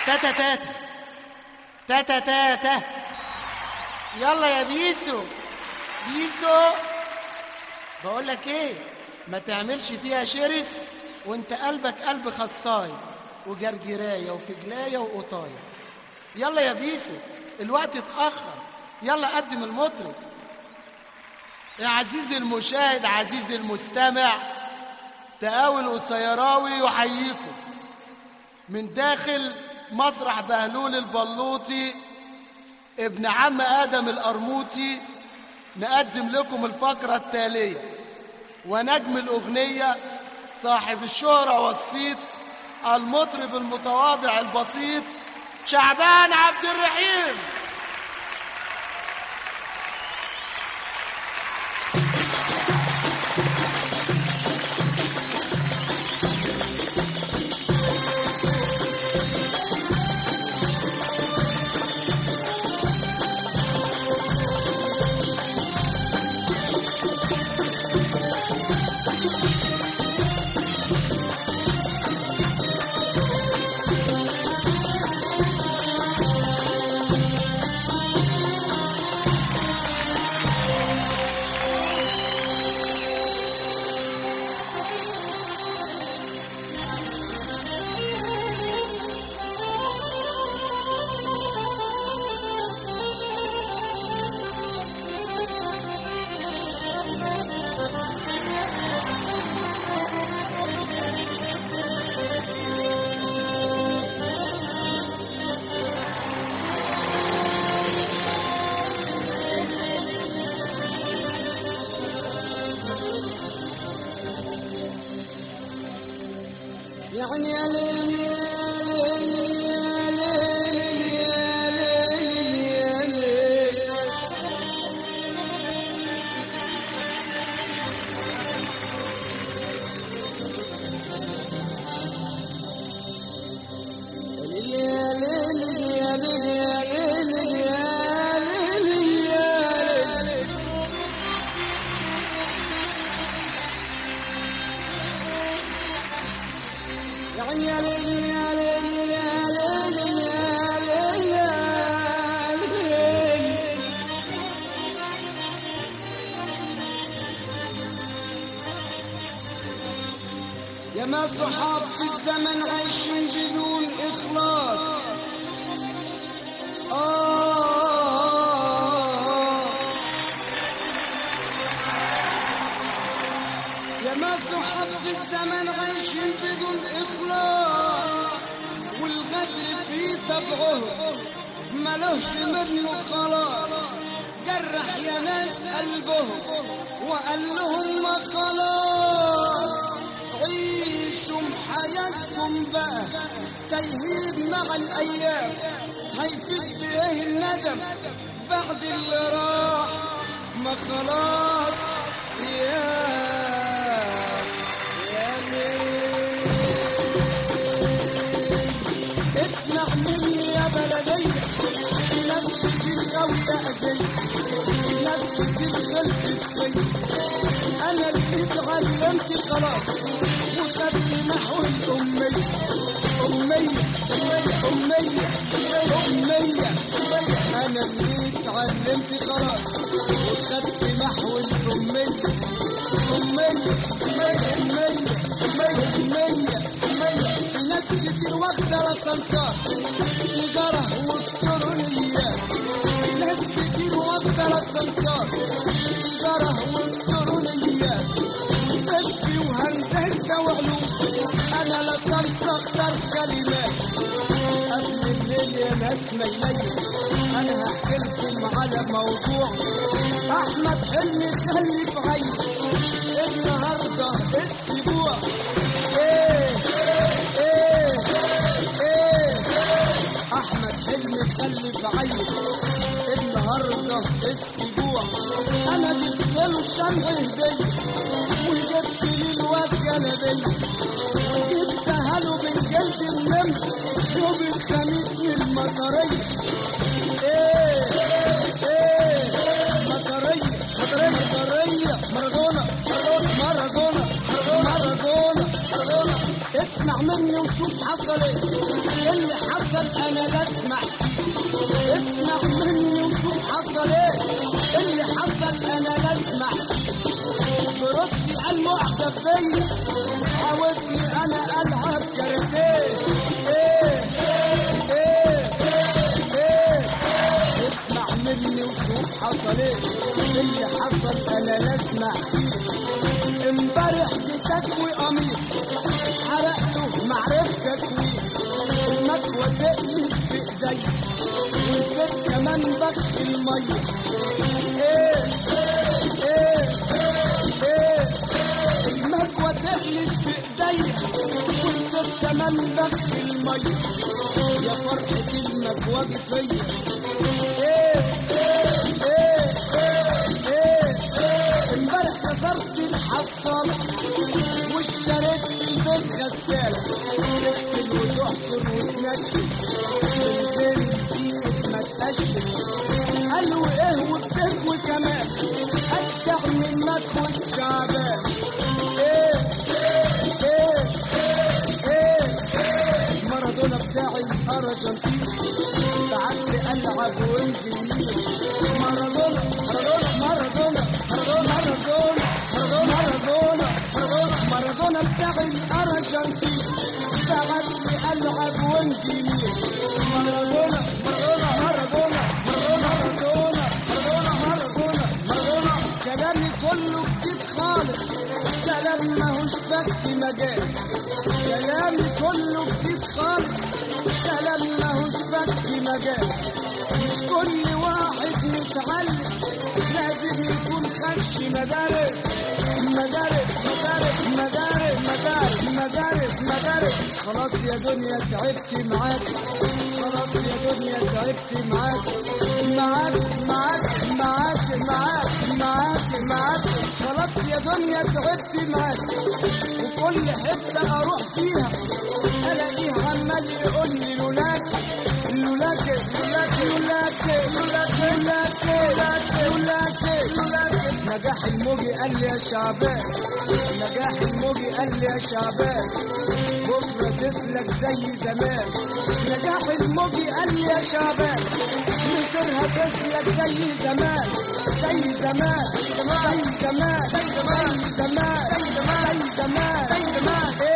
تاتا تاتا تاتا تاتا يلا يا بيسو بيسو بقول لك ايه ما تعملش فيها شرس وانت قلبك قلب خصاي وجرجرايه وفجلايه وقطايه يلا يا بيسو الوقت اتاخر يلا قدم المطرب يا عزيزي المشاهد عزيزي المستمع تقاول وسيراوي يحييكم من داخل مسرح بهلول البلوطي ابن عم آدم القرموطي نقدم لكم الفقرة التالية ونجم الأغنية صاحب الشهرة والصيت المطرب المتواضع البسيط شعبان عبد الرحيم يعني يا ليل يا ليل يا ليل يا ليل يا ليل يا ليل يا ليل يا ليل يا ليل يعني يا ليل يا ليل يا ليل يا ليل يا ليل يا ما صحاب في الزمن عايشين بدون إخلاص آه يا ما صحاب في الزمن عايشين بدون إخلاص والغدر في طبعه ملوش منه خلاص جرح يا ناس قلبهم وقال لهم ما خلاص عيشوا حياتكم بقى تيهيد مع الأيام هيفيد بإيه الندم بعد اللي راح ما خلاص يا يا ليل اسمع مني يا بلدية في ناس كتير قوي أذية في ناس كتير غلطت فيا أنا اللي اتعلمت خلاص وخدت نحو الأمية أمية أمية أمية أنا اللي اتعلمت خلاص وخدت نحو الأمية أمية أمية أمية أمية في ناس كتير واخدة الأسانسار تجارة والكترونيات ناس كتير واخدة الأسانسار تجارة والكترونيات طب وهندسة وعلوم أنا لسانس أختار كلمات قبل الليل يا ناس ميلية أنا هحكي لكم على موضوع أحمد حلمي خلف عين النهاردة السبوع إيه إيه إيه أحمد حلمي خلف عين النهاردة السبوع أنا جبت له الشمع هدية وجبت لي الواد جلبية وجبتها له من جلد النمر يوم الخميس من المطرية ايه ايه مطرية مطرية مطرية مارادونا مارادونا مارادونا مارادونا اسمع مني وشوف حصل ايه اللي حصل انا لا اسمع اسمع مني وشوف حصل ايه اللي حصل انا لا اسمع برصي المعجب بيا عاوزني انا العب كاراتيه ايه ايه ايه اسمع مني وشوف حصل ايه اللي حصل انا لا اسمع امبارح بتكوي قميص حرقته معرفت تكويه المكوى تقلب في ايدي ونسيت كمان بخ الميه ايه ايه ايه المكوى تقلب في ايدي ونسيت كمان بخ الميه يا فرحة المكوى دي فيا ايه ايه ايه ايه ايه امبارح كسرت الحصالة واشتريت في البيت غسالة تغسل وتحصر وتنشف من غير ايدك ما تقشف قالوا ايه وبتكوي كمان اجدع من مكوة شعبان ايه ايه ايه ايه مارادونا بتاعي الارجنتين بعت لي العب وانجليزي مارادونا مارادونا مارادونا مارادونا مارادونا مارادونا مارادونا مارادونا بتاعي الارجنتين بعت لي العب وانجليزي مارادونا مارادونا مارادونا مارادونا مارادونا مارادونا مارادونا كلامي كله جديد خالص كلام ماهوش فك مجاز كلامي كله جديد خالص كلام ماهوش فك مجاز مش كل واحد متعلم لازم يكون خش مدارس مدارس مدارس مدارس مدارس مدارس مدارس خلاص يا دنيا تعبت معاك خلاص يا دنيا تعبت معاك معاك معاك معاك معاك معاك معاك خلاص يا دنيا تعبت معاك وكل حتة أروح فيها ألاقيه عمال يقول لي لولاك لولاك لولاك لولاك لولاك لولاك لولاك لولاك نجاح الموجي قال لي يا شعبان نجاح الموجي قال لي يا شعبان بكرة تسلك زي زمان نجاح الموجي قال لي يا شعبان مصيرها تسلك زي زمان زي زمان زي زمان زي زمان زي زمان زي زمان زي زمان زي زمان